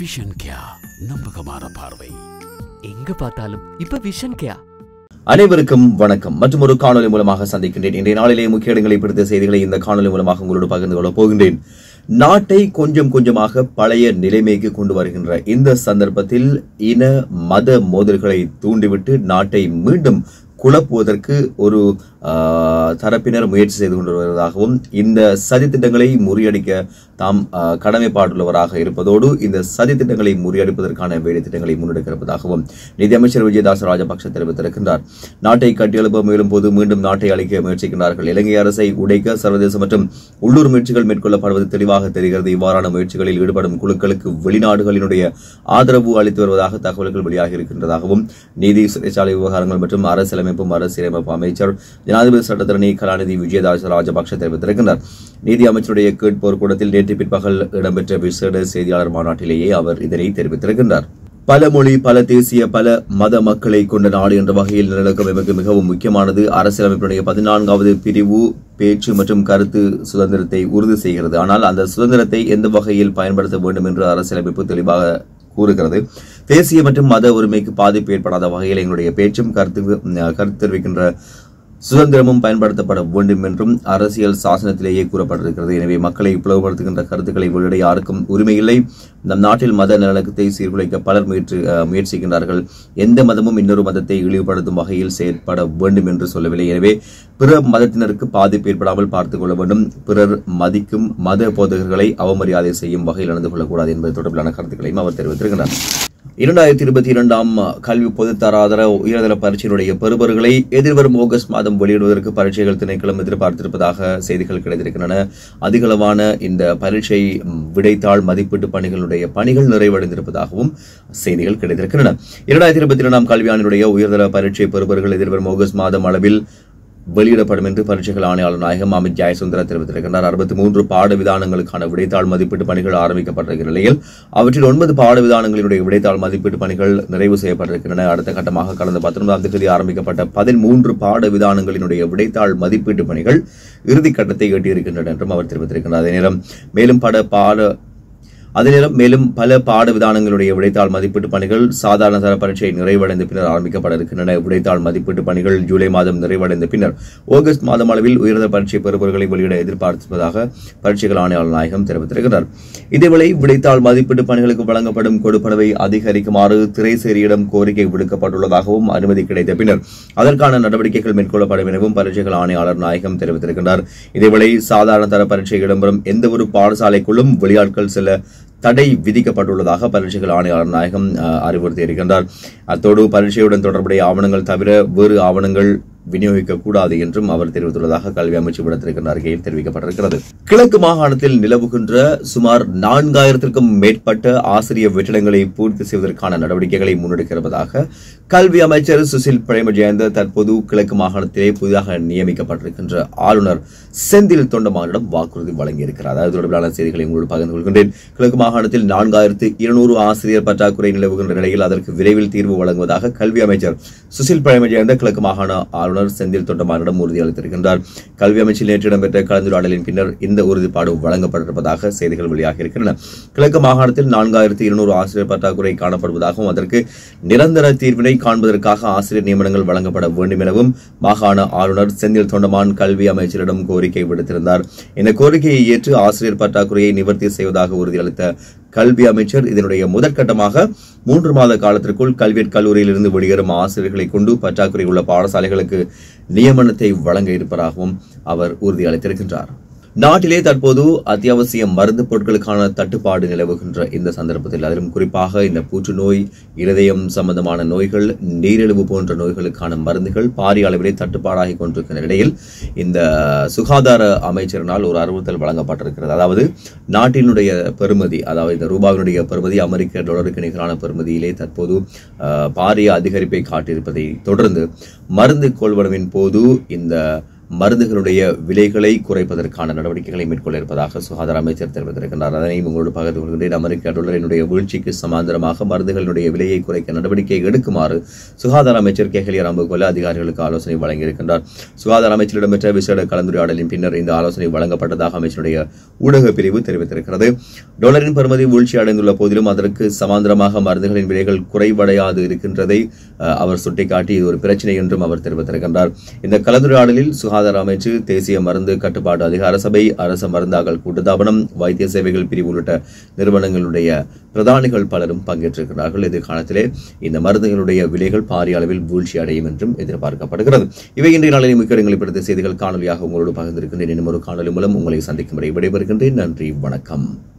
vision கியா நம்பகமான பார்வை எங்க பார்த்தாலும் இப்ப விஷன் கேயா அனைவருக்கும் வணக்கம் மற்றும் ஒரு காணொலி மூலமாக சந்திக்கின்றேன் இன்றைய நாளிலே முக்கிய இடங்களை பிடித்த செய்திகளை இந்த காணொலி மூலமாக உங்களோடு பகிர்ந்து கொள்ளப் போகின்றேன் நாட்டை கொஞ்சம் கொஞ்சமாக பழைய நிலைமைக்கு கொண்டு வருகின்ற இந்த சந்தர்ப்பத்தில் இன மத மோதல்களை தூண்டிவிட்டு நாட்டை மீண்டும் குழப்புவதற்கு ஒரு ஆஹ், தரப்பினர் முயற்சி செய்து கொண்டு வருவதாகவும் இந்த சதித்திட்டங்களை முறியடிக்க தாம் ஆஹ், கடமைப்பாடுள்ளவராக இருப்பதோடு இந்த சதித்திட்டங்களை முறியடிப்பதற்கான வேலை திட்டங்களை முன்னெடுக்கிறப்பதாகவும் நிதியமைச்சர் விஜயதாஸ் ராஜபக்ஷ தெரிவித்திருக்கின்றார் நாட்டை கட்டியெழுப்ப முயலும் போது மீண்டும் நாட்டை அழிக்க முயற்சிக்கின்றார்கள் இலங்கை அரசை உடைக்க சர்வதேச மற்றும் உள்ளூர் முயற்சிகள் மேற்கொள்ளப்படுவது தெளிவாக தெரிகிறது இவ்வாறான முயற்சிகளில் ஈடுபடும் குழுக்களுக்கு வெளிநாடுகளினுடைய ஆதரவு அளித்து வருவதாக தகவல்கள் வெளியாகி இருக்கின்றதாகவும் நீதி சிறைச்சாலை விவகாரங்கள் மற்றும் அரசியலமைப்பும் அரசியலமைப்பு அமைச்சர் ஜனாதிபதி சட்டத்தரணி கலாநிதி விஜயதாஸ் ராஜபக்ஷ தெரிவித்திருக்கின்றார் நீதி அமைச்சருடைய கேட்போர் கூடத்தில் நேற்று பிற்பகல் இடம்பெற்ற விசேட செய்தியாளர் மாநாட்டிலேயே அவர் இதனை தெரிவித்திருக்கின்றார் பல மொழி பல தேசிய பல மத மக்களை கொண்ட நாடு என்ற வகையில் நிலநடுக்கம் எமக்கு மிகவும் முக்கியமானது அரசியலமைப்பினுடைய பதினான்காவது பிரிவு பேச்சு மற்றும் கருத்து சுதந்திரத்தை உறுதி செய்கிறது ஆனால் அந்த சுதந்திரத்தை எந்த வகையில் பயன்படுத்த வேண்டும் என்று அரசியலமைப்பு தெளிவாக கூறுகிறது தேசிய மற்றும் மத உரிமைக்கு பாதிப்பு ஏற்படாத வகையில் எங்களுடைய பேச்சும் கருத்து கருத்து தெரிவிக்கின்ற சுதந்திரமும் பயன்படுத்தப்பட வேண்டும் என்றும் அரசியல் சாசனத்திலேயே கூறப்பட்டிருக்கிறது எனவே மக்களை பிளவுபடுத்துகின்ற கருத்துக்களை வெளியிட யாருக்கும் உரிமை இல்லை நம் நாட்டில் மத நல்லடக்கத்தை சீர்குலைக்க பலர் முயற்சி அஹ், முயற்சிக்கின்றார்கள் எந்த மதமும் இன்னொரு மதத்தை இழிவுபடுத்தும் வகையில் செயற்பட வேண்டும் என்று சொல்லவில்லை எனவே பிற மதத்தினருக்கு பாதிப்பு ஏற்படாமல் பார்த்துக் கொள்ள வேண்டும் பிறர் மதிக்கும் மத போதகர்களை அவமரியாதை செய்யும் வகையில் நடந்து கொள்ளக்கூடாது என்பது தொடர்பிலான கருத்துக்களையும் அவர் தெரிவித்திருக்கிறார் இரண்டாயிரத்தி இருபத்தி இரண்டாம் கல்வி பொதுத்தராதர உயர்தர பரீட்சையினுடைய பெறுபவர்களை எதிர்வரும் ஆகஸ்ட் மாதம் வெளியிடுவதற்கு பரீட்சைகள் திணைக்களம் எதிர்பார்த்திருப்பதாக செய்திகள் கிடைத்திருக்கின்றன அதிகளவான இந்த பரீட்சை ம், விடைத்தாள் மதிப்பீட்டு பணிகளுடைய பணிகள் நிறைவடைந்திருப்பதாகவும் செய்திகள் கிடைத்திருக்கின்றன இரண்டாயிரத்தி இருபத்தி இரண்டாம் கல்வியாண்டினுடைய உயர்தர பரீட்சை பெறுபவர்கள் எதிர்வரும் ஆகஸ்ட் மாதம் அளவில் வெளியிடப்படும் என்று பரீட்சைகள் ஆணையாளர் நாயகம் அமித் ஜெயசுந்தர தெரிவித்திருக்கிறார் அறுபத்தி மூன்று பாட விதானங்களுக்கான விடைத்தாள் மதிப்பீட்டு பணிகள் ஆரம்பிக்கப்பட்டிருக்கிற நிலையில் அவற்றில் ஒன்பது பாட விதானங்களினுடைய விடைத்தாள் மதிப்பீட்டு பணிகள் நிறைவு செய்யப்பட்டிருக்கின்றன அடுத்த கட்டமாக கடந்த பத்தொன்பதாம் தேதி ஆரம்பிக்கப்பட்ட பதிமூன்று பாட விதானங்களினுடைய விடைத்தாள் மதிப்பீட்டு பணிகள் இறுதி கட்டத்தை எட்டியிருக்கின்றன என்றும் அவர் தெரிவித்திருக்கிறார் அதே நேரம் மேலும் பட பாட அதே நேரம் மேலும் பல பாட விதானங்களுடைய விடைத்தாள் மதிப்பீட்டு பணிகள் சாதாரண தர பரீட்சை நிறைவடைந்த பின்னர் ஆரம்பிக்கப்பட இருக்கின்றன விடைத்தாள் மதிப்பீட்டு பணிகள் ஜூலை மாதம் நிறைவடைந்த பின்னர் ஆகஸ்ட் மாதம் அளவில் உயர்ந்த பரீட்சை பெறுபவர்களை வெளியிட எதிர்பார்ப்பதாக பரீட்சைகள் ஆணையாளர் நாயகம் தெரிவித்திருக்கிறார் இதேவேளை விடைத்தாள் மதிப்பீட்டு பணிகளுக்கு வழங்கப்படும் கொடுப்பனவை அதிகரிக்குமாறு திரைசேரியிடம் கோரிக்கை விடுக்கப்பட்டுள்ளதாகவும் அனுமதி கிடைத்த பின்னர் அதற்கான நடவடிக்கைகள் மேற்கொள்ளப்படும் எனவும் பரீட்சைகள் ஆணையாளர் நாயகம் தெரிவித்திருக்கின்றார் இதேவேளை சாதாரண தர பரீட்சை இடம்பெறும் எந்தவொரு பாடசாலைக்குள்ளும் வெளியாட்கள் செல்ல தடை விதிக்கப்பட்டுள்ளதாக பரீட்சைகள் ஆணையாளர் நாயகம் அஹ், அறிவுறுத்தியிருக்கின்றார் அத்தோடு பரீட்சையுடன் தொடர்புடைய ஆவணங்கள் தவிர வேறு ஆவணங்கள் விநியோகிக்க கூடாது என்றும் அவர் தெரிவித்துள்ளதாக கல்வி அமைச்சு விடத்திருக்கின்ற அறிக்கையில் தெரிவிக்கப்பட்டிருக்கிறது கிழக்கு மாகாணத்தில் நிலவுகின்ற சுமார் நான்காயிரத்திற்கும் மேற்பட்ட ஆசிரியர் வெற்றிடங்களை பூர்த்தி செய்வதற்கான நடவடிக்கைகளை முன்னெடுக்கிறதாக கல்வி அமைச்சர் சுசில் பிரேமஜெயந்த தற்போது கிழக்கு மாகாணத்திலே புதிதாக நியமிக்கப்பட்டிருக்கின்ற ஆளுநர் செந்தில் தொண்டமானிடம் வாக்குறுதி வழங்கியிருக்கிறார் அது தொடர்பிலான செய்திகளை உங்களோடு பகிர்ந்து கொள்கின்றேன் கிழக்கு மாகாணத்தில் நான்காயிரத்து இருநூறு ஆசிரியர் பற்றாக்குறை நிலவுகின்ற நிலையில் அதற்கு விரைவில் தீர்வு வழங்குவதாக கல்வி அமைச்சர் சுசில் பிரேமஜெயந்த கிழக்கு மாகாண ஆளுநர் செந்தில் தொண்டமானிடம் உறுதியளித்திருக்கின்றார் கல்வி அமைச்சில் நேற்று இடம்பெற்ற கலந்துரையாடலின் பின்னர் இந்த உறுதிப்பாடு வழங்கப்பட்டிருப்பதாக செய்திகள் வெளியாகி இருக்கின்றன கிழக்கு மாகாணத்தில் நான்காயிரத்து இருநூறு ஆசிரியர் பற்றாக்குறை காணப்படுவதாகவும் அதற்கு நிரந்தர தீர்வினை காண்பதற்காக ஆசிரியர் நியமனங்கள் வழங்கப்பட வேண்டும் எனவும் மாகாண ஆளுநர் செந்தில் தொண்டமான் கல்வி அமைச்சரிடம் கோரிக்கை விடுத்திருந்தார் இந்த கோரிக்கையை ஏற்று ஆசிரியர் பற்றாக்குறையை நிவர்த்தி செய்வதாக உறுதியளித்த கல்வி அமைச்சர் இதனுடைய முதற்கட்டமாக மூன்று மாத காலத்திற்குள் கல்வியற் கல்லூரியில் இருந்து வெளியேறும் ஆசிரியர்களை கொண்டு பற்றாக்குறை உள்ள பாடசாலைகளுக்கு நியமனத்தை வழங்க இருப்பதாகவும் அவர் உறுதியளித்திருக்கின்றார் நாட்டிலே தற்போது அத்தியாவசிய மருந்து பொருட்களுக்கான தட்டுப்பாடு நிலவுகின்ற இந்த சந்தர்ப்பத்தில் அதிலும் குறிப்பாக இந்த புற்றுநோய் இருதயம் சம்பந்தமான நோய்கள் நீரிழிவு போன்ற நோய்களுக்கான மருந்துகள் பாரிய அளவிலே தட்டுப்பாடாகி கொண்டிருக்கிற நிலையில் இந்த சுகாதார அமைச்சரினால் ஒரு அறிவுறுத்தல் வழங்கப்பட்டிருக்கிறது அதாவது நாட்டினுடைய பெறுமதி அதாவது இந்த ரூபாவினுடைய பெறுமதி அமெரிக்க டாலருக்கு நிகரான பெறுமதியிலே தற்போது அஹ், பாரிய அதிகரிப்பை காட்டியிருப்பதை தொடர்ந்து மருந்து கொள்வனவின் போது இந்த மருந்துகளுடைய விலைகளை குறைப்பதற்கான நடவடிக்கைகளை மேற்கொள்ள இருப்பதாக சுகாதார அமைச்சர் தெரிவித்திருக்கிறார் அதனையும் உங்களோடு பகிர்ந்து கொள்கின்றேன் அமெரிக்க டாலரினுடைய வீழ்ச்சிக்கு சமாந்தரமாக மருந்துகளுடைய விலையை குறைக்க நடவடிக்கை எடுக்குமாறு சுகாதார அமைச்சர் கேகலிய ராம்புகோல அதிகாரிகளுக்கு ஆலோசனை வழங்கியிருக்கின்றார் சுகாதார அமைச்சர் இடம்பெற்ற விசேட கலந்துரையாடலின் பின்னர் இந்த ஆலோசனை வழங்கப்பட்டதாக அமைச்சருடைய ஊடக பிரிவு தெரிவித்திருக்கிறது டாலரின் பெறுமதி வீழ்ச்சி அடைந்துள்ள போதிலும் அதற்கு சமாந்தரமாக மருந்துகளின் விலைகள் குறைவடையாது இருக்கின்றதை அஹ், அவர் சுட்டிக்காட்டி இது ஒரு பிரச்சனை என்றும் அவர் தெரிவித்திருக்கின்றார் இந்த கலந்துரையாடலில் சுகாதார அமைச்சு தேசிய மருந்து கட்டுப்பாட்டு அதிகார சபை அரசு மருந்தாக்கல் கூட்டுத்தாபனம் வைத்திய சேவைகள் பிரிவு உள்ளிட்ட நிறுவனங்களுடைய பிரதானிகள் பலரும் பங்கேற்றிருக்கிறார்கள் எதிர்காலத்திலே இந்த மருந்துகளுடைய விலைகள் பாரிய அளவில் வீழ்ச்சி அடையும் என்றும் எதிர்பார்க்கப்படுகிறது இவை இன்றைய நாளில் முக்கியங்களை பிடித்த செய்திகள் காணொலியாக உங்களோடு பகிர்ந்திருக்கின்றேன் இன்னும் ஒரு காணொலி மூலம் உங்களை சந்திக்கும் வரை விடைபெறுகின்றேன் நன்றி வணக்கம்